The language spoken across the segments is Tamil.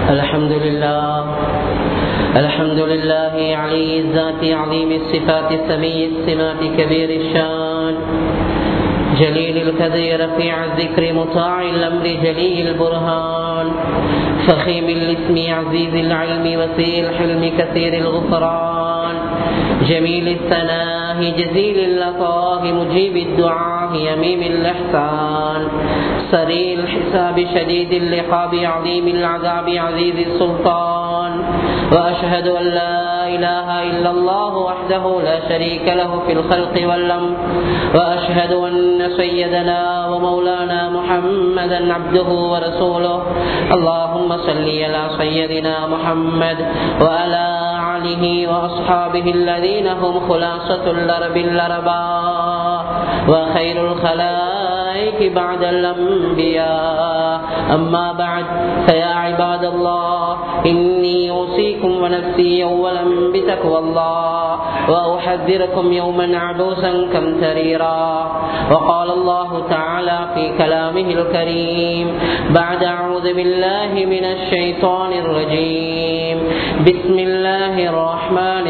الحمد لله الحمد لله علي الذات عظيم الصفات سمي السمات كبير الشان جليل الكذي رفيع الذكر مطاع الأمر جلي البرهان فخيم الاسم عزيز العلم وسيء الحلم كثير الغفران جميل الثناء جزيل اللطاه مجيب الدعاء يميم الإحسان سريع الحساب شديد اللقاب عظيم العذاب عزيز السلطان وأشهد أن لا إله إلا الله وحده لا شريك له في الخلق والأمر وأشهد أن سيدنا ومولانا محمدا عبده ورسوله اللهم صل على سيدنا محمد وعلى آله وأصحابه الذين هم خلاصة الأرب الأرباء وخير الخلائق بعد الأنبياء أما بعد فيا عباد الله إني أوصيكم ونفسي أولا بتقوى الله وأحذركم يوما عبوسا كمتريرا وقال الله تعالى في كلامه الكريم بعد أعوذ بالله من الشيطان الرجيم بسم الله الرحمن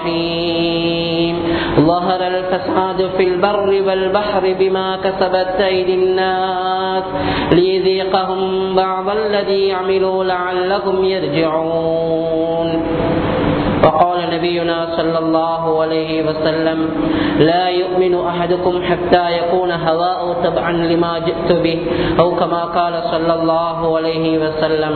الرحيم ظهر الفساد في البر والبحر بما كسبت أيدي الناس ليذيقهم بعض الذي عملوا لعلهم يرجعون وقال نبينا صلى الله عليه وسلم لا يؤمن أحدكم حتى يكون هواء تبعا لما جئت به أو كما قال صلى الله عليه وسلم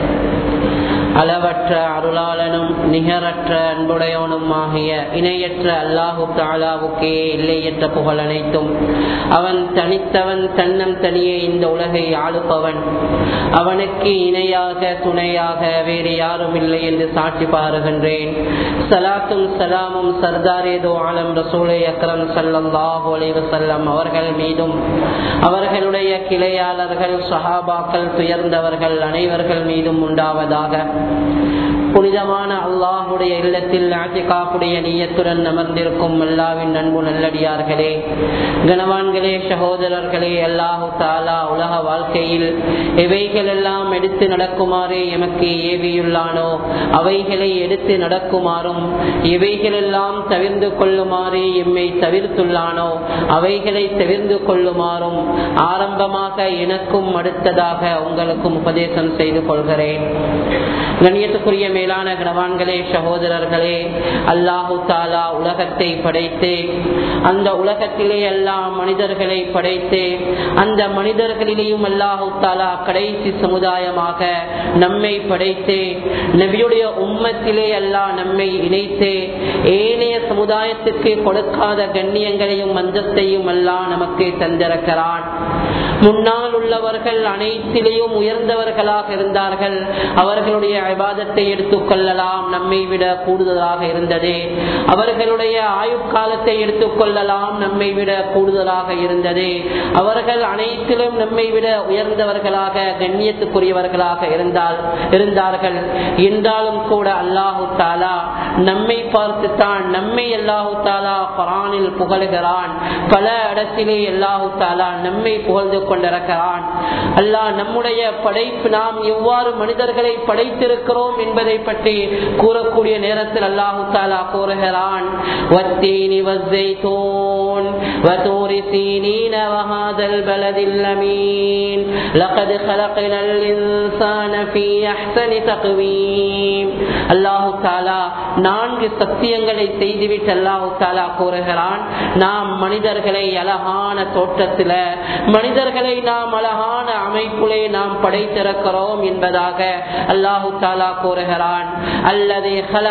அளவற்ற அருளாளனும் நிகரற்ற அன்புடையவனும் ஆகிய இணையற்ற அல்லாஹு தாலாவுக்கே இல்லையற்ற புகழ் அனைத்தும் அவன் தனித்தவன் தன்னம் தனியே இந்த உலகை ஆளுப்பவன் அவனுக்கு இணையாக துணையாக வேறு யாரும் இல்லை என்று சாட்சி பாருகின்றேன் சலாத்தும் சலாமும் சர்தாரேதோ ஆலம் ரசூலை அக்ரம் சல்லாஹு அலைவசல்லம் அவர்கள் மீதும் அவர்களுடைய கிளையாளர்கள் சஹாபாக்கள் துயர்ந்தவர்கள் அனைவர்கள் மீதும் உண்டாவதாக புனிதமான அல்லாஹுடைய இல்லத்தில் ஆட்சிக்காப்புடைய நீயத்துடன் அமர்ந்திருக்கும் அல்லாவின் நண்பு நல்லடியார்களே கனவான்களே சகோதரர்களே அல்லாஹு தாலா உலக வாழ்க்கையில் எவைகள் எல்லாம் எடுத்து நடக்குமாறு எமக்கு ஏவியுள்ளானோ அவைகளை எடுத்து நடக்குமாறும் எவைகளெல்லாம் தவிர்ந்து கொள்ளுமாறு எம்மை தவிர்த்துள்ளானோ அவைகளை தவிர்ந்து கொள்ளுமாறும் ஆரம்பமாக எனக்கும் அடுத்ததாக உங்களுக்கும் உபதேசம் செய்து கொள்கிறேன் கண்ணியத்துக்குரிய மேலான கனவான்களே சகோதரர்களே அல்லாஹு தாலா உலகத்தை படைத்து அந்த உலகத்திலே எல்லாம் மனிதர்களை படைத்து அந்த மனிதர்களிலேயும் அல்லாஹு தாலா கடைசி சமுதாயமாக நம்மை படைத்து நபியுடைய உம்மத்திலே எல்லாம் நம்மை இணைத்து ஏனைய சமுதாயத்திற்கு கொடுக்காத கண்ணியங்களையும் மந்தத்தையும் எல்லாம் நமக்கு தந்திருக்கிறான் முன்னால் உள்ளவர்கள் அனைத்திலேயும் உயர்ந்தவர்களாக இருந்தார்கள் அவர்களுடைய விவாதத்தை எடுத்துக் கொள்ளலாம் நம்மை விட கூடுதலாக இருந்தது அவர்களுடைய ஆயுட்காலத்தை எடுத்துக் கொள்ளலாம் நம்மை விட கூடுதலாக இருந்தது அவர்கள் அனைத்திலும் நம்மை விட உயர்ந்தவர்களாக கண்ணியத்துக்குரியவர்களாக இருந்தால் இருந்தார்கள் என்றாலும் கூட அல்லாஹு தாலா நம்மை பார்த்துத்தான் நம்மை அல்லாஹு தாலா பரானில் புகழுகிறான் பல இடத்திலே அல்லாஹு தாலா நம்மை புகழ்ந்து கொண்டிருக்கிறான் அல்லாஹ் நம்முடைய படைப்பு நாம் எவ்வாறு மனிதர்களை படைத்திருக்கிறோம் என்பதை பற்றி கூறக்கூடிய நேரத்தில் அல்லாஹு தாலா கூறுகிறான் வத்தீனி வஸ்ஸைத்தூன் وتور سينين وهذا البلد الأمين لقد خلقنا الإنسان في أحسن تقويم அல்லாஹு தாலா நான்கு சத்தியங்களை செய்துவிட்டு அல்லாஹு தாலா கூறுகிறான் நாம் மனிதர்களை அழகான தோற்றத்தில் மனிதர்களை நாம் அழகான அமைப்புலே நாம் படைத்திருக்கிறோம் என்பதாக அல்லாஹு தாலா கூறுகிறான் அல்லது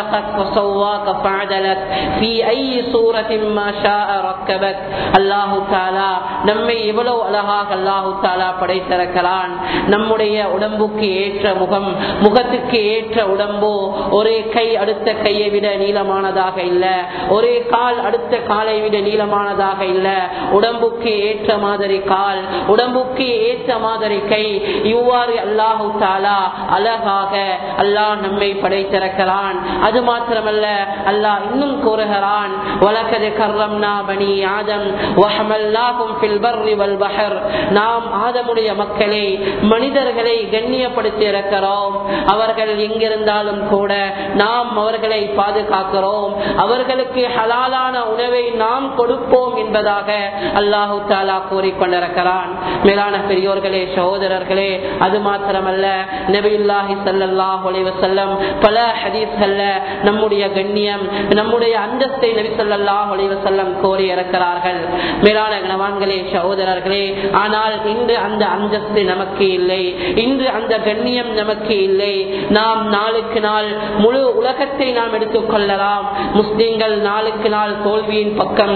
அல்லாஹு தாலா நம்மை எவ்வளவு அழகாக அல்லாஹு தாலா படைத்திருக்கிறான் நம்முடைய உடம்புக்கு ஏற்ற முகம் முகத்துக்கு ஏற்ற உடம்போ ஒரே கை அடுத்த கையை விட நீளமானதாக இல்ல ஒரே கால் அடுத்த காலை விட நீளமானதாக இல்ல உடம்புக்கு ஏற்ற மாதிரி கால் உடம்புக்கு ஏற்ற மாதிரி கை இவ்வாறு அல்லாஹு தாலா அழகாக அல்லாஹ் நம்மை படைத்திருக்கிறான் அது மாத்திரமல்ல அல்லாஹ் இன்னும் கூறுகிறான் வழக்கது கர்ரம்னா பனி ஆதம் வஹமல்லாஹும் ஃபில் பர்ரி வல் பஹர் நாம் ஆதமுடைய மக்களே மனிதர்களை கண்ணியப்படுத்தி இருக்கிறோம் அவர்கள் எங்கிருந்தாலும் கூட நாம் அவர்களை பாதுகாக்கிறோம் அவர்களுக்கு ஹலாலான உணவை நாம் கொடுப்போம் என்பதாக அல்லாஹு தாலா கூறிக்கொண்டிருக்கிறான் மேலான பெரியோர்களே சகோதரர்களே அது மாத்திரமல்ல நபியுல்லாஹி சல்லாஹ் செல்லம் பல ஹதீஸ்கள்ல நம்முடைய கண்ணியம் நம்முடைய அந்தஸ்தை நபி சொல்லாஹ் செல்லம் கோரி இருக்கிறார்கள் மேலான கணவான்களே சகோதரர்களே ஆனால் இன்று அந்த அந்தஸ்து நமக்கு இல்லை இன்று அந்த கண்ணியம் நமக்கு இல்லை நாம் நாளுக்கு நாள் முழு உலகத்தை நாம் எடுத்துக்கொள்ளலாம் முஸ்லிம்கள் நாளுக்கு நாள் தோல்வியின் பக்கம்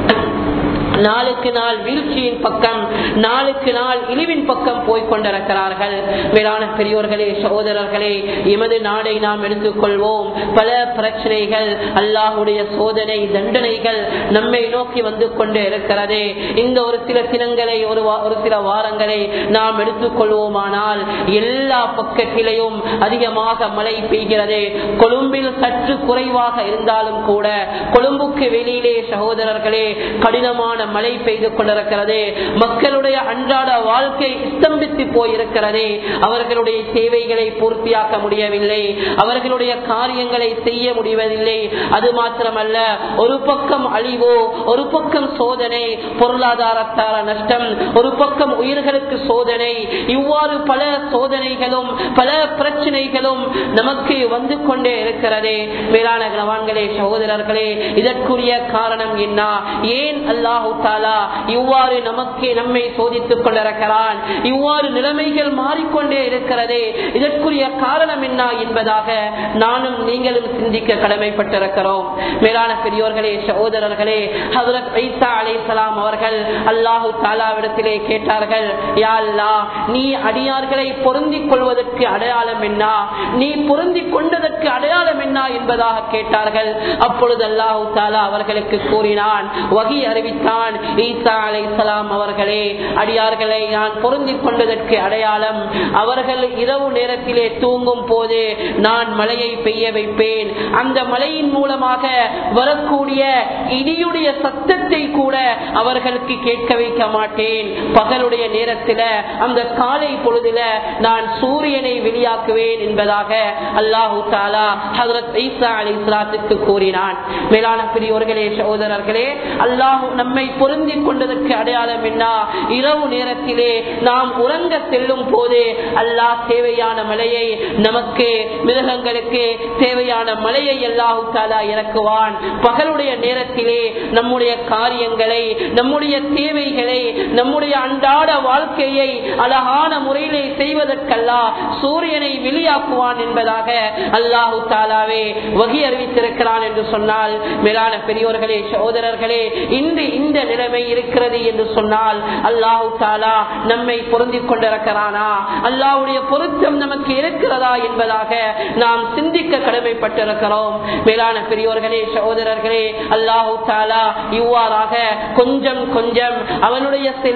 நாளுக்கு நாள் வீழ்ச்சியின் பக்கம் நாளுக்கு நாள் இழிவின் பக்கம் போய்கொண்டிருக்கிறார்கள் மேலான பெரியோர்களே சகோதரர்களே எமது நாடை நாம் எடுத்துக்கொள்வோம் பல பிரச்சனைகள் அல்லாஹுடைய சோதனை தண்டனைகள் நம்மை நோக்கி வந்து கொண்டே இருக்கிறது இந்த ஒரு சில தினங்களை ஒரு ஒரு சில வாரங்களை நாம் எடுத்துக்கொள்வோமானால் எல்லா பக்கத்திலையும் அதிகமாக மழை பெய்கிறது கொழும்பில் சற்று குறைவாக இருந்தாலும் கூட கொழும்புக்கு வெளியிலே சகோதரர்களே கடினமான மழை பெய்து கொண்டிருக்கிறது மக்களுடைய அன்றாட வாழ்க்கை ஸ்தம்பித்து போயிருக்கிறது அவர்களுடைய தேவைகளை பூர்த்தியாக்க முடியவில்லை அவர்களுடைய காரியங்களை செய்ய முடிவதில்லை அது மாத்திரமல்ல ஒரு பக்கம் அழிவோ ஒரு பக்கம் சோதனை பொருளாதாரத்தார நஷ்டம் ஒரு பக்கம் உயிர்களுக்கு சோதனை இவ்வாறு பல சோதனைகளும் பல பிரச்சனைகளும் நமக்கு வந்து கொண்டே இருக்கிறது மேலான கனவான்களே சகோதரர்களே இதற்குரிய காரணம் என்ன ஏன் அல்லாஹு தாலா இவ்வாறு நமக்கு நம்மை சோதித்துக் கொண்டிருக்கிறான் இவ்வாறு நிலைமைகள் மாறிக்கொண்டே இருக்கிறது இதற்குரிய காரணம் என்ன என்பதாக நானும் நீங்களும் சிந்திக்க கடமைப்பட்டிருக்கிறோம் மேலான பெரியோர்களே சகோதரர்களே ஹசரத் ஐசா அலை சலாம் அவர்கள் அல்லாஹு தாலாவிடத்திலே கேட்டார்கள் யா அல்லா நீ அடியார்களை பொருந்திக் கொள்வதற்கு அடையாளம் என்ன நீ பொருந்திக் கொண்டதற்கு அடையாளம் என்ன என்பதாக கேட்டார்கள் அப்பொழுது அல்லாஹு தாலா அவர்களுக்கு கூறினான் வகி அறிவித்தான் ஈசா அலை சலாம் அவர்களே அடியார்களை நான் பொருந்திக் கொண்டதற்கு அடையாளம் அவர்கள் இரவு நேரத்திலே தூங்கும் போது நான் மழையை பெய்ய வைப்பேன் அந்த மழையின் மூலமாக வரக்கூடிய இடியுடைய சத்தத்தை கூட அவர்களுக்கு கேட்க வைக்க மாட்டேன் பகலுடைய நேரத்தில் அந்த காலை பொழுதுல நான் சூரியனை வெளியாக்குவேன் என்பதாக அல்லாஹு தாலா ஹசரத் ஈசா அலி இஸ்லாத்துக்கு கூறினான் மேலான பெரியோர்களே சகோதரர்களே அல்லாஹு நம்மை பொருந்தி கொண்டதற்கு அடையாளம் என்ன இரவு நேரத்திலே நாம் உறங்க செல்லும் போது அல்லாஹ் தேவையான மழையை நமக்கு மிருகங்களுக்கு தேவையான மழையை அல்லாஹு தாலா இறக்குவான் பகலுடைய நேரத்திலே நம்முடைய காரியங்களை நம்முடைய தேவைகளை நம்முடைய அன்றாட வாழ்க்கையை அழகான முறையிலே செய்வதற்கல்லா சூரியனை வெளியாக்குவான் என்பதாக அல்லாஹு தாலாவே வகி அறிவித்திருக்கிறான் என்று சொன்னால் மேலான பெரியோர்களே சகோதரர்களே இன்று இந்த நிலைமை இருக்கிறது என்று சொன்னால் அல்லாஹு தாலா நம்மை பொருந்திக் கொண்டிருக்கிறானா அல்லாவுடைய பொருத்தம் நமக்கு இருக்கிறதா என்பதாக நாம் சிந்திக்க கடமைப்பட்டிருக்கிறோம் மேலான பெரியோர்களே சகோதரர்களே அல்லாஹு தாலா இவ்வாறாக கொஞ்சம் கொஞ்சம் அவனுடைய சில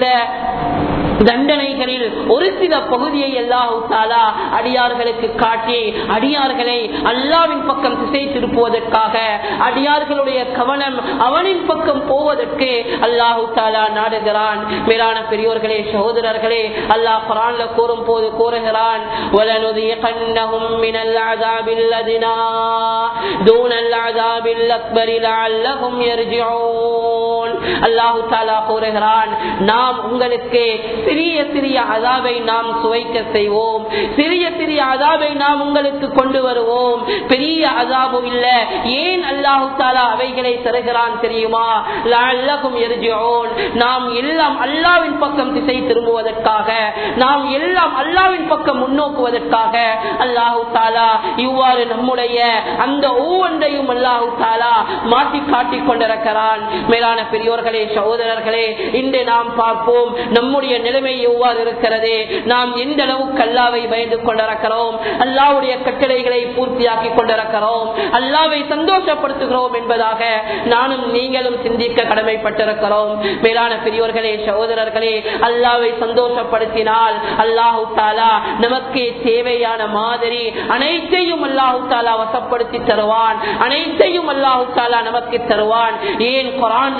தண்டனைகளில் ஒரு சில பகுதியை அல்லாஹு தாலா அடியார்களுக்கு காட்டி அடியார்களை அல்லாவின் பக்கம் திசை திருப்புவதற்காக அடியார்களுடைய கவனம் அவனின் பக்கம் போவதற்கு அல்லாஹு தாலா நாடுகிறான் மேலான பெரியோர்களே சகோதரர்களே அல்லாஹ் குரான்ல கூறும் போது கூறுகிறான் وَلَنُذِيقَنَّهُم مِّنَ الْعَذَابِ الَّذِينَا دُونَ الْعَذَابِ الْأَكْبَرِ لَعَلَّهُمْ يَرْجِعُونَ அல்லாஹு தாலா கூறுகிறான் நாம் உங்களுக்கு சிறிய சிறிய அதாவை நாம் சுவைக்க செய்வோம் சிறிய சிறிய அதாவை நாம் உங்களுக்கு கொண்டு வருவோம் பெரிய அதாபு இல்ல ஏன் அல்லாஹு தாலா அவைகளை தருகிறான் தெரியுமா லஅல்லஹும் யர்ஜிஊன் நாம் எல்லாம் அல்லாவின் பக்கம் திசை திரும்புவதற்காக நாம் எல்லாம் அல்லாவின் பக்கம் முன்னோக்குவதற்காக அல்லாஹு தாலா இவ்வாறு நம்முடைய அந்த ஒவ்வொன்றையும் அல்லாஹு தாலா மாற்றி காட்டிக் கொண்டிருக்கிறான் மேலான பெரியோர்களே சகோதரர்களே இன்று நாம் பார்ப்போம் நம்முடைய நிலைமை எவ்வாறு இருக்கிறது நாம் எந்த அளவுக்கு அல்லாவை பயந்து கொண்டிருக்கிறோம் அல்லாவுடைய கட்டளைகளை பூர்த்தியாக்கி கொண்டிருக்கிறோம் அல்லாவை சந்தோஷப்படுத்துகிறோம் என்பதாக நானும் நீங்களும் சிந்திக்க கடமைப்பட்டிருக்கிறோம் மேலான பெரியோர்களே சகோதரர்களே அல்லாவை சந்தோஷப்படுத்தினால் அல்லாஹு தாலா நமக்கு தேவையான மாதிரி அனைத்தையும் அல்லாஹு தாலா வசப்படுத்தி தருவான் அனைத்தையும் அல்லாஹு தாலா நமக்கு தருவான் ஏன் குரான் அல்லா என்ன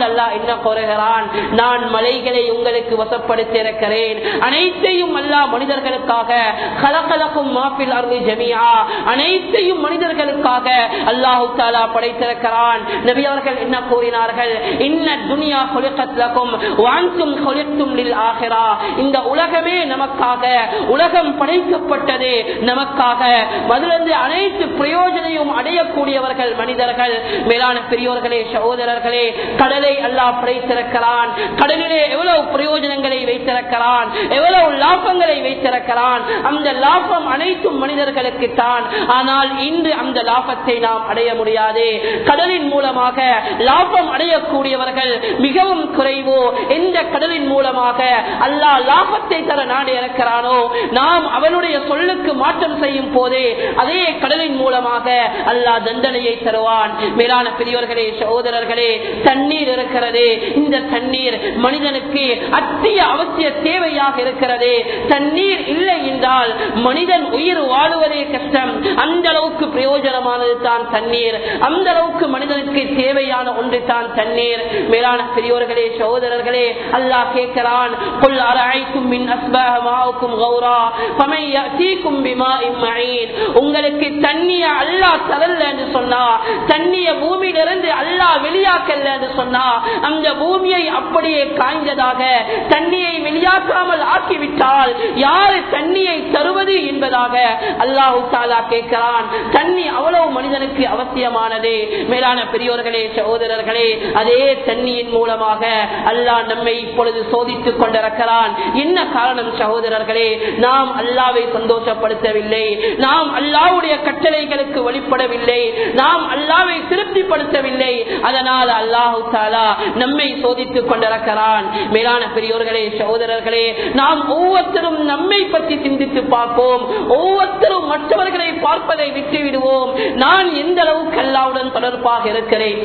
என்ன கூறுகிறான் நான் மலைகளை உங்களுக்கு வசப்படுத்தி இருக்கிறேன் அனைத்தையும் அல்லா மனிதர்களுக்காக கலகலக்கும் மாப்பில் அருள் ஜமியா அனைத்தையும் மனிதர்களுக்காக அல்லாஹு தாலா படைத்திருக்கிறான் நபி அவர்கள் என்ன கூறினார்கள் இன்ன துனியா கொலுக்கத்திலக்கும் வாங்கும் கொலுத்தும் ஆகிறா இந்த உலகமே நமக்காக உலகம் படைக்கப்பட்டது நமக்காக அதிலிருந்து அனைத்து பிரயோஜனையும் அடையக்கூடியவர்கள் மனிதர்கள் மேலான பெரியோர்களே சகோதரர்களே கடலை அல்லாஹ் படைத்திருக்கிறான் கடலிலே எவ்வளவு பிரயோஜனங்களை வைத்திருக்கிறான் எவ்வளவு லாபங்களை வைத்திருக்கிறான் அந்த லாபம் அனைத்தும் மனிதர்களுக்கு தான் ஆனால் இன்று அந்த லாபத்தை நாம் அடைய முடியாது கடலின் மூலமாக லாபம் அடையக்கூடியவர்கள் மிகவும் குறைவோ எந்த கடலின் மூலமாக அல்லாஹ் லாபத்தை தர நாடு இருக்கிறானோ நாம் அவனுடைய சொல்லுக்கு மாற்றம் செய்யும் போதே அதே கடலின் மூலமாக அல்லாஹ் தண்டனையை தருவான் மேலான பெரியவர்களே சகோதரர்களே தண்ணீர் இருக்கிறது இந்த தண்ணீர் மனிதனுக்கு அத்திய அவசிய தேவையாக இருக்கிறது தண்ணீர் இல்லை என்றால் மனிதன் உயிர் வாழுவதே கஷ்டம் அந்த அளவுக்கு பிரயோஜனமானது தான் தண்ணீர் அந்த அளவுக்கு மனிதனுக்கு தேவையான ஒன்று தான் தண்ணீர் மேலான பெரியோர்களே சகோதரர்களே அல்லாஹ் கேட்கிறான் قل أرأيتم من أسباه ماؤكم غورا فمن يأتيكم بماء معين உங்களுக்கு தண்ணிய அல்லாஹ் தரல என்று சொன்னா தண்ணிய பூமியிலிருந்து அல்லாஹ் வெளியாக்கல என்று சொன்னா அந்த பூமியை அப்படியே காய்ந்ததாக தண்ணியை வெளியாக்காமல் ஆக்கிவிட்டால் யாரு தண்ணியை தருவது என்பதாக அல்லாஹு தாலா கேட்கிறான் தண்ணி அவ்வளவு மனிதனுக்கு அவசியமானது மேலான பெரியோர்களே சகோதரர்களே அதே தண்ணியின் மூலமாக அல்லாஹ் நம்மை இப்பொழுது சோதித்துக் கொண்டிருக்கிறான் என்ன காரணம் சகோதரர்களே நாம் அல்லாவை சந்தோஷப்படுத்தவில்லை நாம் அல்லாவுடைய கட்டளைகளுக்கு வழிபடவில்லை நாம் அல்லாவை திருப்திப்படுத்தவில்லை அதனால் அல்லாஹு தாலா நம்மை சோதித்துக் கொண்டிருக்கிறான் மேலான பெரியோர்களே சகோதரர்களே நாம் ஒவ்வொருத்தரும் நம்மை பற்றி சிந்தித்து பார்ப்போம் ஒவ்வொருத்தரும் மற்றவர்களை பார்ப்பதை விட்டு விடுவோம் நான் எந்த அளவுக்கு அல்லாவுடன் தொடர்பாக இருக்கிறேன்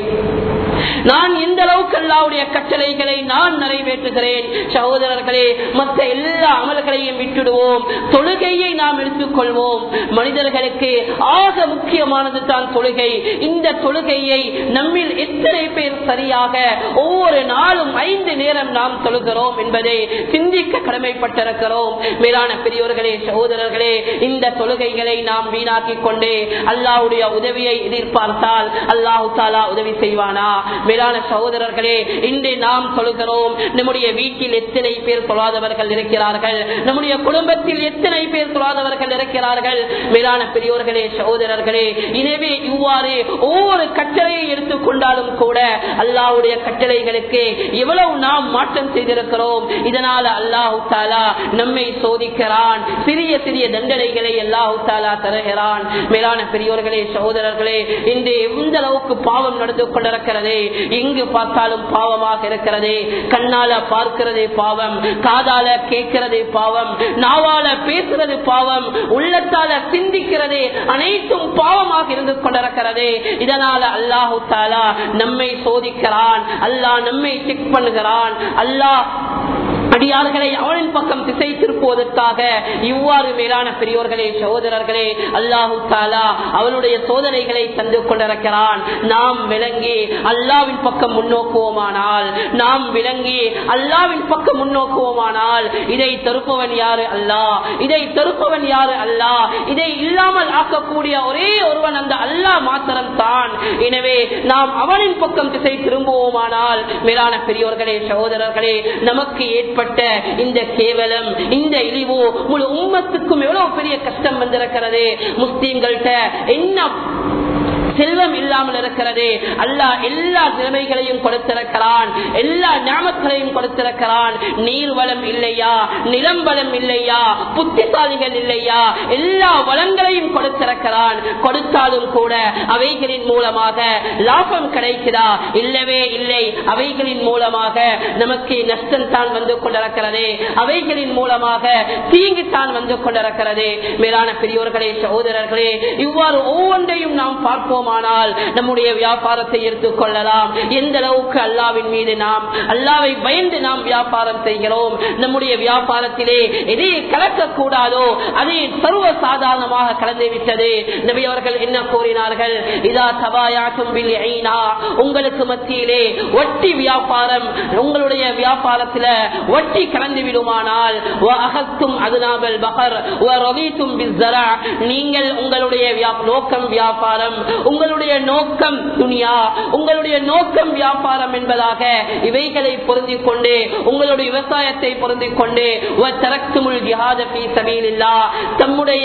நான் எந்த அளவுக்கு அல்லாவுடைய கட்டளைகளை நான் நிறைவேற்றுகிறேன் சகோதரர்களே மற்ற எல்லா அமல்களையும் விட்டுடுவோம் தொழுகையை நாம் எடுத்துக்கொள்வோம் மனிதர்களுக்கு ஆக முக்கியமானது தான் தொழுகை இந்த தொழுகையை நம்மில் எத்தனை பேர் சரியாக ஒவ்வொரு நாளும் ஐந்து நேரம் நாம் தொழுகிறோம் என்பதை சிந்திக்க கடமைப்பட்டிருக்கிறோம் மேலான பெரியோர்களே சகோதரர்களே இந்த தொழுகைகளை நாம் வீணாக்கிக் கொண்டே அல்லாவுடைய உதவியை எதிர்பார்த்தால் அல்லாஹு தாலா உதவி செய்வானா மேலான சகோதரர்களே இன்று நாம் சொல்கிறோம் நம்முடைய வீட்டில் எத்தனை பேர் தொழாதவர்கள் இருக்கிறார்கள் நம்முடைய குடும்பத்தில் எத்தனை பேர் தொழாதவர்கள் இருக்கிறார்கள் மேலான பெரியோர்களே சகோதரர்களே எனவே இவ்வாறு ஒவ்வொரு கட்டளையை எடுத்துக்கொண்டாலும் கூட அல்லாவுடைய கட்டளைகளுக்கு எவ்வளவு நாம் மாற்றம் செய்திருக்கிறோம் இதனால அல்லாஹு தாலா நம்மை சோதிக்கிறான் சிறிய சிறிய தண்டனைகளை அல்லாஹு தாலா தருகிறான் மேலான பெரியோர்களே சகோதரர்களே இன்று எந்த அளவுக்கு பாவம் நடந்து கொண்டிருக்கிறது எங்கு பார்த்தாலும் பாவமாக இருக்கிறது கண்ணால பார்க்கிறதே பாவம் காதால கேட்கிறதே பாவம் நாவால பேசுறது பாவம் உள்ளத்தால சிந்திக்கிறதே அனைத்தும் பாவமாக இருந்து கொண்டிருக்கிறது இதனால அல்லாஹு தாலா நம்மை சோதிக்கிறான் அல்லாஹ் நம்மை செக் பண்ணுகிறான் அல்லாஹ் அடியார்களை அவனின் பக்கம் திசை திருப்புவதற்காக இவ்வாறு மேலான பெரியோர்களே சகோதரர்களே அல்லாஹு தாலா அவனுடைய சோதனைகளை தந்து கொண்டிருக்கிறான் நாம் விளங்கி அல்லாவின் பக்கம் முன்னோக்குவோமானால் நாம் விளங்கி அல்லாவின் பக்கம் முன்னோக்குவோமானால் இதை தருப்பவன் யாரு அல்லா இதை தருப்பவன் யாரு அல்லா இதை இல்லாமல் ஆக்கக்கூடிய ஒரே ஒருவன் அந்த அல்லா மாத்திரம் தான் எனவே நாம் அவனின் பக்கம் திசை திரும்புவோமானால் மேலான பெரியோர்களே சகோதரர்களே நமக்கு ஏற்பட்ட இந்த கேவலம் இந்த இழிவு முழு உம்மத்துக்கும் எவ்வளவு பெரிய கஷ்டம் வந்திருக்கிறது முஸ்லீம்கள்ட்ட என்ன செல்வம் இல்லாமல் இருக்கிறது அல்லாஹ் எல்லா திறமைகளையும் கொடுத்திருக்கிறான் எல்லா ஞாபகங்களையும் கொடுத்திருக்கிறான் நீர் வளம் இல்லையா நிலம் வளம் இல்லையா புத்திசாலிகள் இல்லையா எல்லா வளங்களையும் கொடுத்திருக்கிறான் கொடுத்தாலும் கூட அவைகளின் மூலமாக லாபம் கிடைக்குதா இல்லவே இல்லை அவைகளின் மூலமாக நமக்கு நஷ்டம் தான் வந்து கொண்டிருக்கிறது அவைகளின் மூலமாக தீங்கு தான் வந்து கொண்டிருக்கிறது மேலான பெரியோர்களே சகோதரர்களே இவ்வாறு ஒவ்வொன்றையும் நாம் பார்ப்போம் வேண்டுமானால் நம்முடைய வியாபாரத்தை எடுத்துக் கொள்ளலாம் எந்த அளவுக்கு அல்லாவின் மீது நாம் அல்லாவை பயந்து நாம் வியாபாரம் செய்கிறோம் நம்முடைய வியாபாரத்திலே எதை கலக்கக்கூடாதோ அதை சர்வ சாதாரணமாக கலந்து விட்டது நபி அவர்கள் என்ன கூறினார்கள் இதா தபாயாக்கும் பில் ஐனா உங்களுக்கு மத்தியிலே வட்டி வியாபாரம் உங்களுடைய வியாபாரத்துல வட்டி கலந்து விடுமானால் அகத்தும் அதுனாபல் பகர் ரவித்தும் பிஸ்ஸரா நீங்கள் உங்களுடைய வியா- நோக்கம் வியாபாரம் உங்களுடைய நோக்கம் துனியா உங்களுடைய நோக்கம் வியாபாரம் என்பதாக இவைகளை பொருந்திக் கொண்டு உங்களுடைய விவசாயத்தை பொருந்திக் கொண்டு தரக்குமுள் ஜிஹாத பி சபீலில்லா தம்முடைய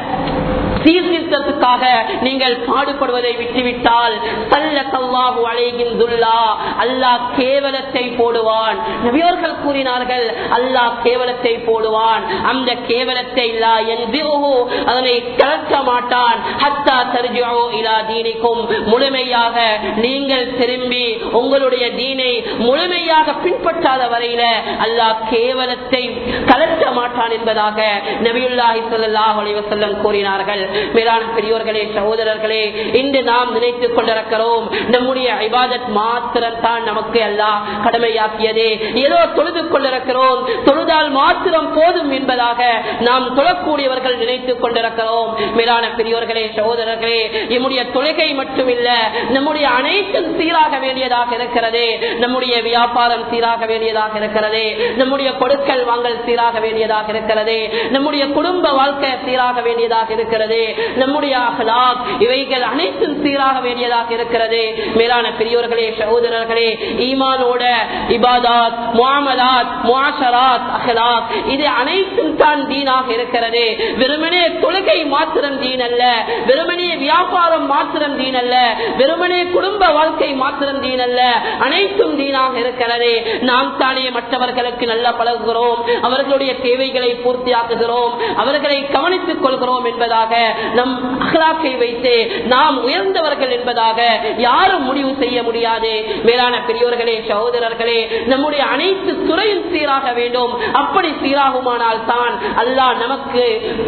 சீர்திருத்தத்துக்காக நீங்கள் பாடுபடுவதை விட்டுவிட்டால் சல்ல கல்லாஹு அழைகின்றுள்ளா அல்லாஹ் கேவலத்தை போடுவான் நபியோர்கள் கூறினார்கள் அல்லாஹ் கேவலத்தை போடுவான் அந்த கேவலத்தை இல்லா என்விருஹு அதனை கலக்க மாட்டான் ஹத்தா தர்ஜிஉ இலா தீனிக்கும் முழுமையாக நீங்கள் திரும்பி உங்களுடைய தீனை முழுமையாக பின்பற்றாத வரையில அல்லாஹ் கேவலத்தை கலக்க மாட்டான் என்பதாக நபியுல்லாஹி ஸல்லல்லாஹு அலைஹி வஸல்லம் கூறினார்கள் மேலான பெரியோர்களே சகோதரர்களே இன்று நாம் நினைத்துக் கொண்டிருக்கிறோம் நம்முடைய ஐபாதத் மாத்திரம் தான் நமக்கு எல்லாம் கடமையாக்கியதே ஏதோ தொழுது கொண்டிருக்கிறோம் தொழுதால் மாத்திரம் போதும் என்பதாக நாம் தொழக்கூடியவர்கள் நினைத்துக் கொண்டிருக்கிறோம் மேலான பெரியோர்களே சகோதரர்களே நம்முடைய தொழுகை மட்டுமில்ல நம்முடைய அனைத்தும் சீராக வேண்டியதாக இருக்கிறது நம்முடைய வியாபாரம் சீராக வேண்டியதாக இருக்கிறது நம்முடைய கொடுக்கல் வாங்கல் சீராக வேண்டியதாக இருக்கிறது நம்முடைய குடும்ப வாழ்க்கை சீராக வேண்டியதாக இருக்கிறது நம்முடைய அகலாக் இவைகள் அனைத்தும் சீராக வேண்டியதாக இருக்கிறது மேலான பெரியோர்களே சகோதரர்களே ஈமானோட இபாதாத் முஆமலாத் முஆஷராத் அகலாக் இது அனைத்தும் தான் தீனாக இருக்கிறது வெறுமனே தொழுகை மாத்திரம் தீன் அல்ல வெறுமனே வியாபாரம் மாத்திரம் தீன் அல்ல வெறுமனே குடும்ப வாழ்க்கை மாத்திரம் தீன் அல்ல அனைத்தும் தீனாக இருக்கிறது நாம் தானே மற்றவர்களுக்கு நல்லா பழகுகிறோம் அவர்களுடைய தேவைகளை பூர்த்தியாக்குகிறோம் அவர்களை கவனித்துக் கொள்கிறோம் என்பதாக நம் அகலாக்கை வைத்து நாம் உயர்ந்தவர்கள் என்பதாக யாரும் முடிவு செய்ய முடியாது மேலான பெரியோர்களே சகோதரர்களே நம்முடைய அனைத்து துறையும் சீராக வேண்டும் அப்படி சீராகுமானால் தான் அல்லாஹ் நமக்கு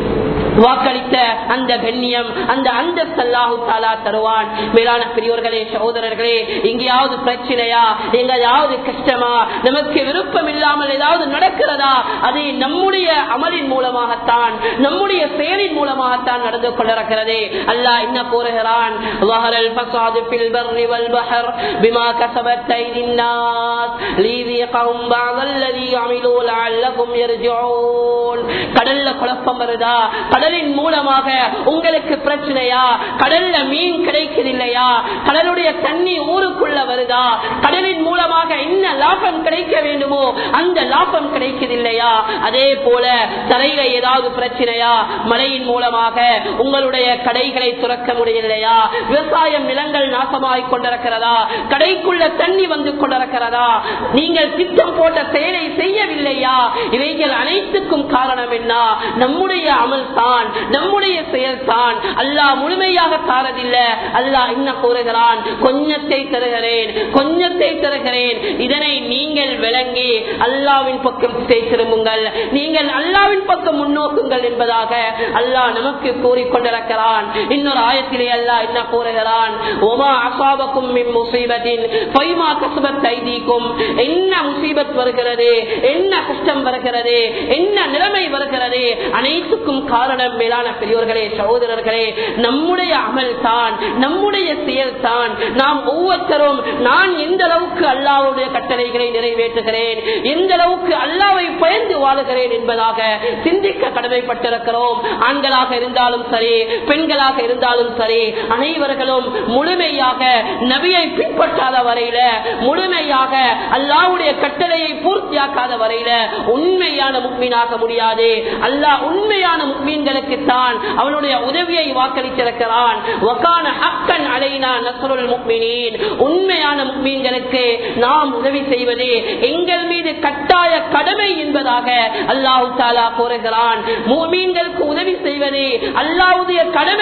வாக்களித்த அந்த கண்ணியம் அந்த அந்த சல்லாஹு தாலா தருவான் மேலான பெரியோர்களே சகோதரர்களே எங்கேயாவது பிரச்சனையா எங்கேயாவது கஷ்டமா நமக்கு விருப்பம் இல்லாமல் ஏதாவது நடக்கிறதா அது நம்முடைய அமலின் மூலமாகத்தான் நம்முடைய செயலின் மூலமாகத்தான் நடந்து கொண்டிருக்கிறது அல்லாஹ் என்ன கூறுகிறான் ظهر الفساد في البر والبحر بما كسبت أيدي الناس ليذيقهم بعض الذي عملوا لعلكم يرجعون கடல்ல குழப்பம் வருதா கடலின் மூலமாக உங்களுக்கு பிரச்சனையா கடல்ல மீன் கிடைக்கவில்லையா கடலுடைய தண்ணி ஊருக்குள்ள வருதா கடலின் மூலமாக என்ன லாபம் கிடைக்க வேண்டுமோ அந்த லாபம் கிடைக்கவில்லையா அதே போல தரையில ஏதாவது பிரச்சனையா மழையின் மூலமாக உங்களுடைய கடைகளை துறக்க முடியலையா விவசாயம் நிலங்கள் நாசமாகிக் கொண்டிருக்கிறதா கடைக்குள்ள தண்ணி வந்து கொண்டிருக்கிறதா நீங்கள் திட்டம் போட்ட செயலை செய்யவில்லையா இவைகள் அனைத்துக்கும் காரணம் என்ன நம்முடைய அமல் தான் நம்முடைய செயல் தான் அல்லாஹ் முழுமையாக தாரதில்லை அல்லாஹ் என்ன கூறுகிறான் கொஞ்சத்தை தருகிறேன் கொஞ்சத்தை தருகிறேன் இதனை நீங்கள் விளங்கி அல்லாவின் பக்கம் திசை திரும்புங்கள் நீங்கள் அல்லாவின் பக்கம் முன்னோக்குங்கள் என்பதாக அல்லாஹ் நமக்கு கூறிக்கொண்டிருக்கிறான் இன்னொரு ஆயத்திலே அல்லாஹ் என்ன கூறுகிறான் ஒமா அசாபக்கும் மின் முசீபத்தின் பொய்மா கசுபத் ஐதீக்கும் என்ன முசீபத் வருகிறது என்ன கஷ்டம் வருகிறது என்ன நிலைமை வருகிறது அனைத்துக்கும் காரணம் மேலான பெரியோர்களே சகோதரர்களே நம்முடைய அமல் தான் நம்முடைய செயல் தான் நாம் ஒவ்வொருத்தரும் நான் எந்த அளவுக்கு அல்லாவுடைய கட்டளைகளை நிறைவேற்றுகிறேன் எந்த அளவுக்கு அல்லாவை பயந்து வாழுகிறேன் என்பதாக சிந்திக்க கடமைப்பட்டிருக்கிறோம் ஆண்களாக இருந்தாலும் சரி பெண்களாக இருந்தாலும் சரி அனைவர்களும் முழுமையாக நபியை பின்பற்றாத வரையில முழுமையாக அல்லாவுடைய கட்டளையை பூர்த்தியாக்காத வரையில உண்மையான முக்மீனாக முடியாது அல்லாஹ் உண்மையான முக்மீன்களுக்கு தான் அவனுடைய உதவியை வாக்களித்திருக்கிறான் வகான ஹக்கன் அலைனா நஸ்ருல் முக்மினீன் உண்மையான முக்மீன்களுக்கு நாம் உதவி செய்வது எங்கள் மீது கட்டாய கடமை என்பதாக அல்லாஹு தாலா கூறுகிறான் முக்மீன்களுக்கு உதவி செய்வது அல்லாவுடைய கடமை என்பதாக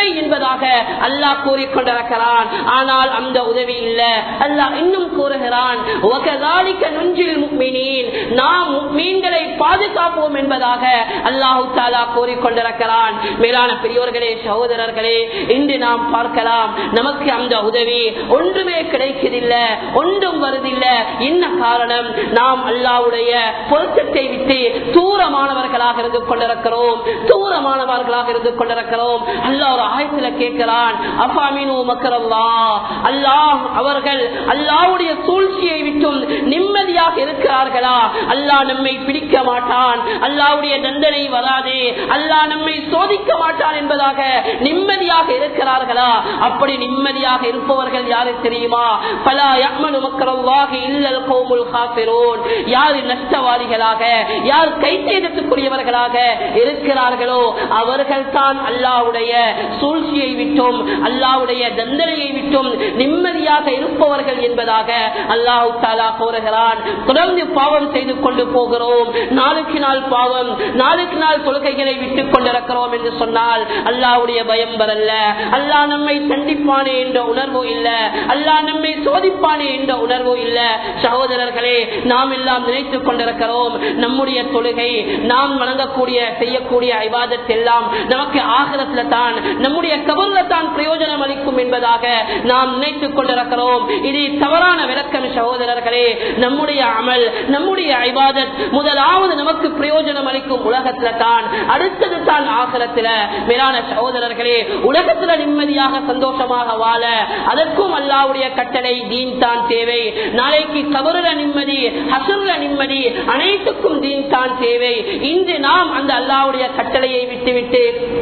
என்பதாக அல்லாஹ் கூறிக்கொண்டிருக்கிறான் ஆனால் அந்த உதவி இல்ல அல்லாஹ் இன்னும் கூறுகிறான் "வகதாலிக நுஞ்சில் முஃமினீன்." நாம் மீன்களை பாதுகாப்போம் என்பதாக அல்லாஹு தாலா கூறிக்கொண்டிருக்கிறான் மேலான பெரியோர்களே சகோதரர்களே இன்று நாம் பார்க்கலாம் நமக்கு அந்த உதவி ஒன்றுமே கிடைக்கதில்லை ஒன்றும் வருதில்லை என்ன காரணம் நாம் அல்லாவுடைய பொருத்தத்தை விட்டு தூரமானவர்களாக இருந்து கொண்டிருக்கிறோம் தூரமானவர்களாக இருந்து கொண்டிருக்கிறோம் அல்லாஹ் ஒரு ஆயத்துல கேட்கிறான் அஃபாமினு மக்கரல்லா அல்லாஹ் அவர்கள் அல்லாவுடைய சூழ்ச்சியை விட்டும் நிம்மதியாக இருக்கிறார்களா அல்லாஹ் நம்மை பிடிக்க மாட்டான் அல்லாவுடைய தண்டனை வராதே அல்லாஹ் நம்மை சோதிக்க மாட்டான் என்பதாக நிம்மதியாக இருக்கிறார்களா அப்படி நிம்மதியாக இருப்பவர்கள் யாரு தெரியுமா பல யமனு மக்கரல்லாக இல்லல் கோமுல் காபிரோன் யார் நஷ்டவாதிகளாக யார் கை செய்தத்துக்குரியவர்களாக இருக்கிறார்களோ அவர்கள் தான் அல்லாவுடைய சூழ்ச்சியை விட்டும் அல்லாவுடைய தண்டனையை விட்டும் நிம்மதியாக இருப்பவர்கள் என்பதாக அல்லாஹு தாலா கூறுகிறான் தொடர்ந்து பாவம் செய்து கொண்டு போகிறோம் நாளுக்கு நாள் பாவம் நாளுக்கு நாள் தொழுகைகளை விட்டுக் கொண்டிருக்கிறோம் என்று சொன்னால் அல்லாவுடைய பயம் வரல அல்லாஹ் நம்மை தண்டிப்பானே என்ற உணர்வு இல்ல அல்லாஹ் நம்மை சோதிப்பானே என்ற உணர்வு இல்ல சகோதரர்களே நாம் எல்லாம் நினைத்துக் கொண்டிருக்கிறோம் நம்முடைய தொழுகை நாம் வணங்கக்கூடிய செய்யக்கூடிய ஐவாதத் எல்லாம் நமக்கு ஆகரத்துல தான் நம்முடைய கபர்ல தான் பிரயோஜனம் அளிக்கும் என்பதாக நாம் நினைத்துக் கொண்டிருக்கிறோம் இது தவறான விளக்கம் சகோதரர்களே நம்முடைய அமல் நம்முடைய ஐபாதத் முதலாவது நமக்கு பிரயோஜனம் அளிக்கும் உலகத்துல தான் அடுத்தது தான் ஆகரத்துல மேலான சகோதரர்களே உலகத்துல நிம்மதியாக சந்தோஷமாக வாழ அதற்கும் அல்லாவுடைய கட்டளை தீன் தான் தேவை நாளைக்கு கபருல நிம்மதி ஹசர்ல நிம்மதி அனைத்துக்கும் தீன் தான் தேவை இன்று நாம் அந்த அல்லாவுடைய கட்டளையை விட்டுவிட்டு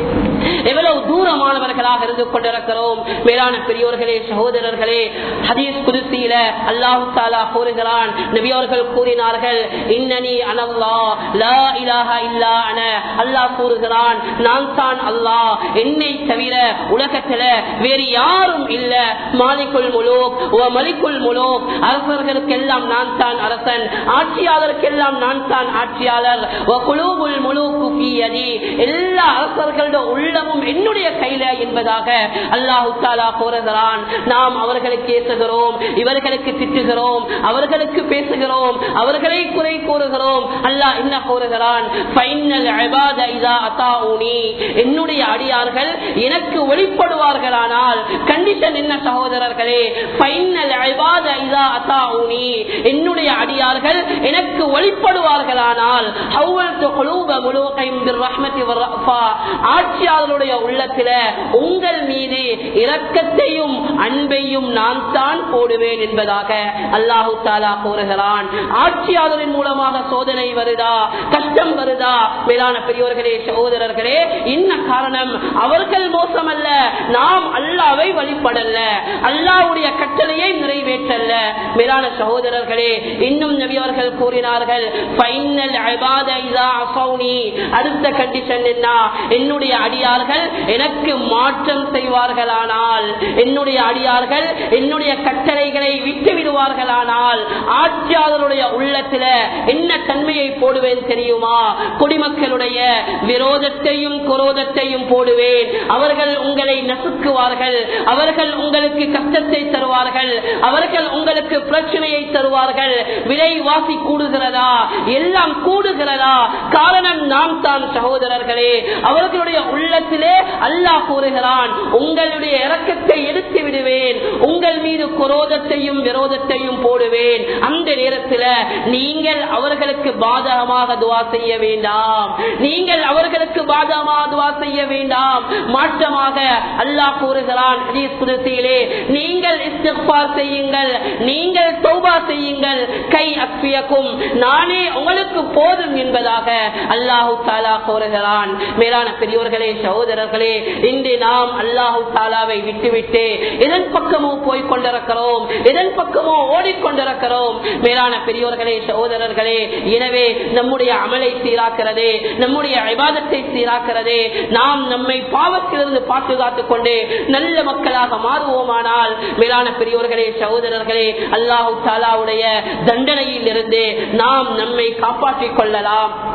எவ்வளவு தூரமானவர்களாக இருந்து கொண்டிருக்கிறோம் மேலான பெரியோர்களே சகோதரர்களே ஹதீஸ் குதிசியில அல்லாஹு தாலா கூறுகிறான் நபியவர்கள் கூறினார்கள் இன்னனி அனல்லா லா இலாஹ இல்லா அன அல்லாஹ் கூறுகிறான் நான் தான் அல்லாஹ் என்னை தவிர உலகத்துல வேறு யாரும் இல்ல மாலிக்குள் முலோக் ஓ மலிக்குள் முலோக் அரசர்களுக்கெல்லாம் நான் தான் அரசன் ஆட்சியாளருக்கெல்லாம் நான் தான் ஆட்சியாளர் ஓ குலூபுல் முலூக்கு ஃபீயதி எல்லா அரசர்களோட உள்ளமும் என்னுடைய கையில என்பதாக அல்லாஹு தாலா கூறுகிறான் நாம் அவர்களுக்கு ஏசுகிறோம் இவர்களுக்கு திட்டுகிறோம் அவர்களுக்கு பேசுகிறோம் அவர்களை குறை கூறுகிறோம் அல்லாஹ் என்ன கூறுகிறான் ஃபைனல் இபாத இதா அத்தாஊனி என்னுடைய அடியார்கள் எனக்கு வெளிப்படுவார்களானால் கண்டிஷன் என்ன சகோதரர்களே ஃபைனல் இபாத இதா அத்தாஊனி என்னுடைய அடியார்கள் எனக்கு வெளிப்படுவார்களானால் ஹவ்வல்து குலூப முலூகையும் பிர்ரஹ்மதி வர்ரஃபா ஆட்சியாளருடைய உள்ளத்தில உங்கள் மீது இரக்கத்தையும் அன்பையும் நான் தான் போடுவேன் என்பதாக அல்லாஹு தாலா கூறுகிறான் ஆட்சியாளரின் மூலமாக சோதனை வருதா கஷ்டம் வருதா மேலான பெரியோர்களே சகோதரர்களே என்ன காரணம் அவர்கள் மோசமல்ல நாம் அல்லாவை வழிபடல்ல அல்லாவுடைய கட்டளையை நிறைவேற்றல்ல மேலான சகோதரர்களே இன்னும் நபி அவர்கள் கூறினார்கள் "ஃபைனல் இபாத இதா அஸௌனி." அடுத்த கண்டிஷன் என்ன என்னுடைய அடியார்கள் எனக்கு மாற்றம் செய்வார்களானால் என்னுடைய அடியார்கள் என்னுடைய கட்டளைகளை விட்டு விடுவார்களானால் ஆட்சியாளருடைய உள்ளத்துல என்ன தன்மையை போடுவேன் தெரியுமா குடிமக்களுடைய விரோதத்தையும் குரோதத்தையும் போடுவேன் அவர்கள் உங்களை நசுக்குவார்கள் அவர்கள் உங்களுக்கு கஷ்டத்தை தருவார்கள் அவர்கள் உங்களுக்கு பிரச்சனையை தருவார்கள் விலைவாசி கூடுகிறதா எல்லாம் கூடுகிறதா காரணம் நாம் தான் சகோதரர்களே அவர்களுடைய உள்ளத்திலே அல்லாஹ் கூறுகிறான் உங்களுடைய இறக்கத்தை எடுத்து விடுவேன் உங்கள் மீது குரோதத்தையும் விரோதத்தையும் போடுவேன் அந்த நேரத்தில் நீங்கள் அவர்களுக்கு பாதகமாக துவா செய்ய வேண்டாம் நீங்கள் அவர்களுக்கு பாதகமாக துவா செய்ய வேண்டாம் மாற்றமாக அல்லாஹ் கூறுகிறான் ஹதீஸ் குதிசியிலே நீங்கள் இஸ்திக்பார் செய்யுங்கள் நீங்கள் தௌபா செய்யுங்கள் கை அக்பியக்கும் நானே உங்களுக்கு போதும் என்பதாக அல்லாஹு தாலா கூறுகிறான் மேலான பெரியோர்களே சகோதரர்களே இன்று நாம் அல்லாஹு தாலாவை விட்டுவிட்டு எதன் பக்கமோ போய் கொண்டிருக்கிறோம் எதன் பக்கமோ ஓடிக்கொண்டிருக்கிறோம் மேலான பெரியோர்களே சகோதரர்களே எனவே நம்முடைய அமலை சீராக்கிறதே நம்முடைய விவாதத்தை சீராக்கிறதே நாம் நம்மை பாவத்திலிருந்து பாதுகாத்துக் கொண்டு நல்ல மக்களாக மாறுவோமானால் மேலான பெரியோர்களே சகோதரர்களே அல்லாஹு தாலாவுடைய தண்டனையில் இருந்து நாம் நம்மை காப்பாற்றிக் கொள்ளலாம்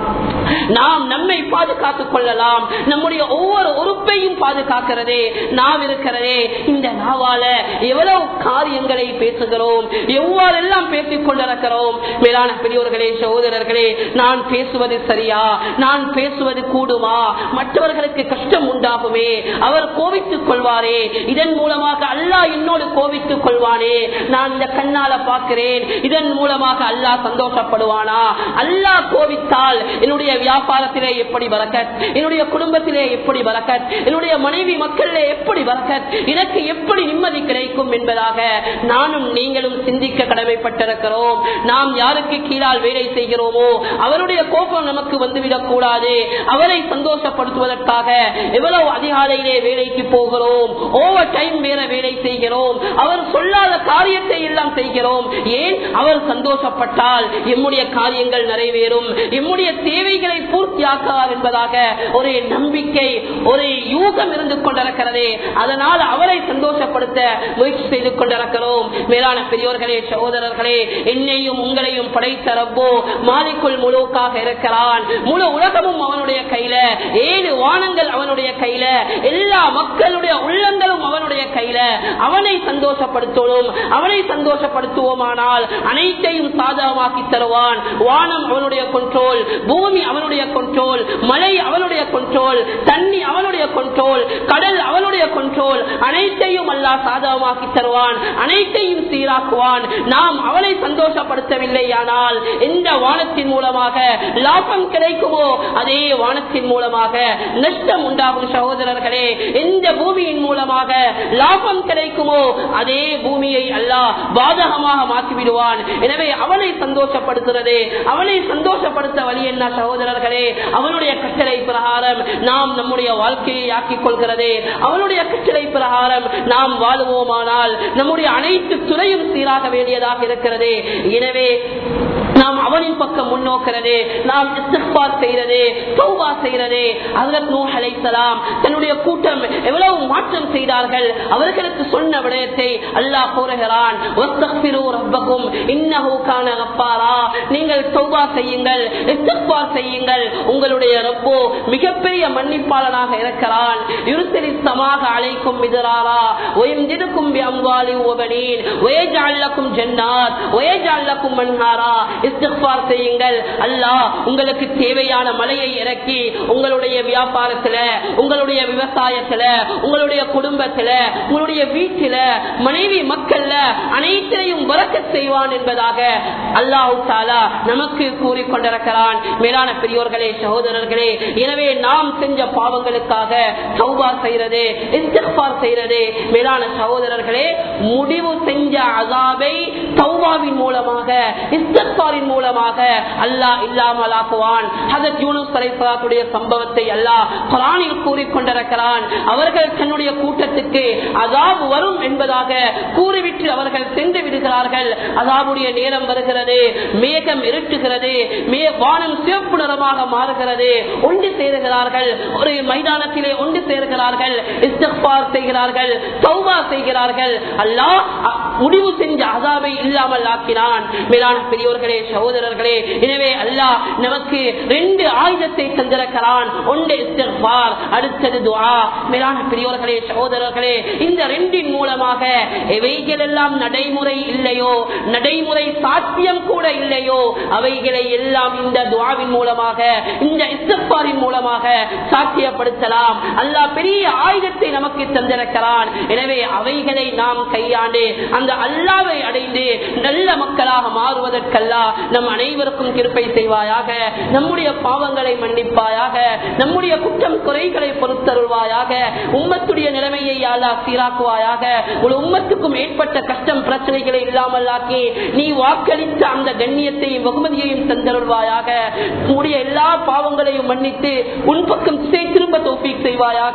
நாம் நம்மை பாதுகாத்துக் கொள்ளலாம் நம்முடைய ஒவ்வொரு உறுப்பையும் பாதுகாக்கிறதே நாம் இருக்கிறதே இந்த நாவால எவ்வளவு காரியங்களை பேசுகிறோம் எவ்வாறெல்லாம் பேசிக் கொண்டிருக்கிறோம் மேலான பெரியோர்களே சகோதரர்களே நான் பேசுவது சரியா நான் பேசுவது கூடுமா மற்றவர்களுக்கு கஷ்டம் உண்டாகுமே அவர் கோபித்துக் கொள்வாரே இதன் மூலமாக அல்லாஹ் என்னோடு கோபித்துக் கொள்வானே நான் இந்த கண்ணால பார்க்கிறேன் இதன் மூலமாக அல்லாஹ் சந்தோஷப்படுவானா அல்லாஹ் கோபித்தால் என்னுடைய வியாபாரத்திலே எப்படி வரக்கத் என்னுடைய குடும்பத்திலே எப்படி வரக்கத் என்னுடைய மனைவி மக்களிலே எப்படி வரக்கத் எனக்கு எப்படி நிம்மதி கிடைக்கும் என்பதாக நானும் நீங்களும் சிந்திக்க கடமைப்பட்டிருக்கிறோம் நாம் யாருக்கு கீழால் வேலை செய்கிறோமோ அவருடைய கோபம் நமக்கு வந்துவிடக் கூடாது அவரை சந்தோஷப்படுத்துவதற்காக எவ்வளவு அதிகாலையிலே வேலைக்கு போகிறோம் ஓவர் டைம் வேற வேலை செய்கிறோம் அவர் சொல்லாத காரியத்தை எல்லாம் செய்கிறோம் ஏன் அவர் சந்தோஷப்பட்டால் எம்முடைய காரியங்கள் நிறைவேறும் எம்முடைய தேவைகளை பூர்த்தியாக்கலாம் என்பதாக ஒரு நம்பிக்கை ஒரு யூகம் இருந்து கொண்டிருக்கிறது அதனால் அவரை சந்தோஷப்படுத்த முயற்சி செய்து கொண்டிருக்கிறோம் மேலான பெரியோர்களே சகோதரர்களே என்னையும் உங்களையும் படைத்த ரப்போ மாலிக்குள் முழுக்காக இருக்கிறான் முழு உலகமும் அவனுடைய கையில ஏழு வானங்கள் அவனுடைய கையில எல்லா மக்களுடைய உள்ளங்களும் அவனுடைய கையில அவனை சந்தோஷப்படுத்தணும் அவனை சந்தோஷப்படுத்துவோமானால் அனைத்தையும் சாதகமாக்கி தருவான் வானம் அவனுடைய கண்ட்ரோல் பூமி அவனுடைய கண்ட்ரோல் மழை அவனுடைய கண்ட்ரோல் தண்ணி அவனுடைய கண்ட்ரோல் கடல் அவனுடைய கண்ட்ரோல் அனைத்தையும் அல்லா சாதகமாக்கி தருவான் அனைத்தையும் சீராக்குவான் நாம் அவனை சந்தோஷப்படுத்தவில்லை ஆனால் எந்த வானத்தின் மூலமாக லாபம் கிடைக்குமோ அதே வானத்தின் மூலமாக நஷ்டம் உண்டாகும் சகோதரர்களே எந்த பூமியின் மூலமாக லாபம் கிடைக்குமோ அதே பூமியை அல்லாஹ் பாதகமாக மாற்றிவிடுவான் எனவே அவனை சந்தோஷப்படுத்துறது அவனை சந்தோஷப்படுத்த வழி என்ன சகோதரர்களே அவனுடைய கட்டளை பிரகாரம் நாம் நம்முடைய வாழ்க்கையை ஆக்கிக் கொள்கிறது அவனுடைய கட்டளை பிரகாரம் நாம் வாழுவோமானால் நம்முடைய அனைத்து துறையும் சீராக வேண்டியதாக இருக்கிறது எனவே நாம் அவனின் பக்கம் முன்னோக்கிறது நாம் இஸ்திக்பார் செய்யறது தௌபா செய்யறது ஹஜரத் நூஹ் அலைஹிஸ்ஸலாம் தன்னுடைய கூட்டம் எவ்வளவு மாற்றம் செய்தார்கள் அவர்களுக்கு சொன்ன விடயத்தை அல்லாஹ் கூறுகிறான் வஸ்தக்பிரு ரப்பக்கும் இன்னஹு கான கஃபாரா நீங்கள் தௌபா செய்யுங்கள் இஸ்திக்பார் செய்யுங்கள் உங்களுடைய ரப்போ மிகப்பெரிய மன்னிப்பாளனாக இருக்கிறான் யுர்சிலி சமாக அழைக்கும் மிதராரா ஒயம்ஜிதுக்கும் பிஅம்வாலி வபனீன் வயஜஅல் லக்கும் ஜன்னாத் வயஜஅல் லக்கும் மன்ஹாரா இஸ்திக்பார் செய்யுங்கள் அல்லாஹ் உங்களுக்கு தேவையான மழையை இறக்கி உங்களுடைய வியாபாரத்துல உங்களுடைய விவசாயத்துல உங்களுடைய குடும்பத்துல உங்களுடைய வீட்டில மனைவி மக்கள்ல அனைத்தையும் வரக்க செய்வான் என்பதாக அல்லாஹு தாலா நமக்கு கூறிக்கொண்டிருக்கிறான் மேலான பெரியோர்களே சகோதரர்களே எனவே நாம் செஞ்ச பாவங்களுக்காக சௌபா செய்யறது இஸ்திக்பார் செய்யறது மேலான சகோதரர்களே முடிவு செஞ்ச அசாபை சௌபாவின் மூலமாக இஸ்திக்பாரின் மூலமாக அல்லாஹ் இல்லாமல் ஆக்குவான் ஹதரத் யூனுஸ் அலைஹிஸ்ஸலாத்துடைய சம்பவத்தை அல்லாஹ் குர்ஆனில் கூறிக்கொண்டிருக்கிறான் அவர்கள் தன்னுடைய கூட்டத்துக்கு அதாபு வரும் என்பதாக கூறிவிட்டு அவர்கள் சென்று விடுகிறார்கள் அதாவுடைய நேரம் வருகிறது மேகம் இருட்டுகிறது மே வானம் சிவப்பு நிறமாக மாறுகிறது ஒன்று சேருகிறார்கள் ஒரு மைதானத்திலே ஒன்று சேருகிறார்கள் இஸ்திக்பார் செய்கிறார்கள் தௌபா செய்கிறார்கள் அல்லாஹ் அ- முடிவு செஞ்ச அதாவை இல்லாமல் ஆக்கினான் மேலான பெரியோர்களே சகோதரர்களே எனவே அல்லாஹ் நமக்கு ரெண்டு ஆயுதத்தை தந்திருக்கிறான் ஒன்று இஸ்திக்பார் அடுத்தது துஆ மேலான பெரியோர்களே சகோதரர்களே இந்த ரெண்டின் மூலமாக எவைகள் எல்லாம் நடைமுறை இல்லையோ நடைமுறை சாத்தியம் கூட இல்லையோ அவைகளை எல்லாம் இந்த துவாவின் மூலமாக இந்த இஸ்திக்பாரின் மூலமாக சாத்தியப்படுத்தலாம் அல்லாஹ் பெரிய ஆயுதத்தை நமக்கு தந்திருக்கிறான் எனவே அவைகளை நாம் கையாண்டு அந்த அல்லாவை அடைந்து நல்ல மக்களாக மாறுவதற்கல்லா நம் அனைவருக்கும் கிருப்பை செய்வாயாக நம்முடைய பாவங்களை மன்னிப்பாயாக நம்முடைய குற்றம் குறைகளை பொறுத்தருள்வாயாக உம்மத்துடைய நிலைமையை யாழா சீராக்குவாயாக ஒரு உம்மத்துக்கும் ஏற்பட்ட கஷ்டம் பிரச்சனைகளை இல்லாமல் ஆக்கி நீ வாக்களித்த அந்த கண்ணியத்தையும் வெகுமதியையும் தந்தருள்வாயாக உன்னுடைய எல்லா பாவங்களையும் மன்னித்து உன் பக்கம் திசை திரும்ப தோப்பிக் செய்வாயாக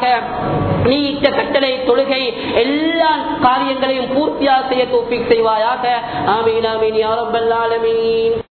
நீ இட்ட கட்டளை தொழுகை எல்லா காரியங்களையும் பூர்த்தியாக செய்ய தோப்பிக் செய்வாயாக ஆமீன் ஆமீன் யாரப்பல்லாலமீன்